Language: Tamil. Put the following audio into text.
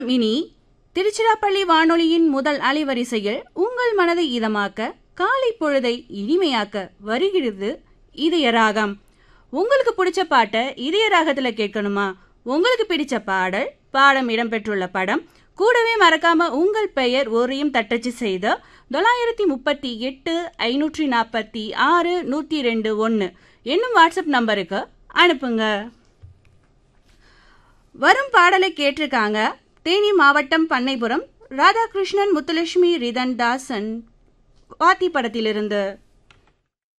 இனி திருச்சிராப்பள்ளி வானொலியின் முதல் அலைவரிசையில் உங்கள் மனதை இதமாக்க காலை பொழுதை இனிமையாக்க வருகிறது இதய ராகம் உங்களுக்கு பிடிச்ச பாட்டை இதய ராகத்துல கேட்கணுமா உங்களுக்கு பிடிச்ச பாடல் பாடம் இடம்பெற்றுள்ள படம் கூடவே மறக்காம உங்கள் பெயர் ஓரையும் தட்டச்சு செய்த தொள்ளாயிரத்தி முப்பத்தி எட்டு ஐநூற்றி நாற்பத்தி ஆறு நூற்றி ரெண்டு ஒன்று என்னும் வாட்ஸ்அப் நம்பருக்கு அனுப்புங்க வரும் பாடலை கேட்டிருக்காங்க தேனி மாவட்டம் பண்ணைபுரம் ராதாகிருஷ்ணன் முத்துலட்சுமி ரிதன் தாசன் வாத்தி படத்திலிருந்து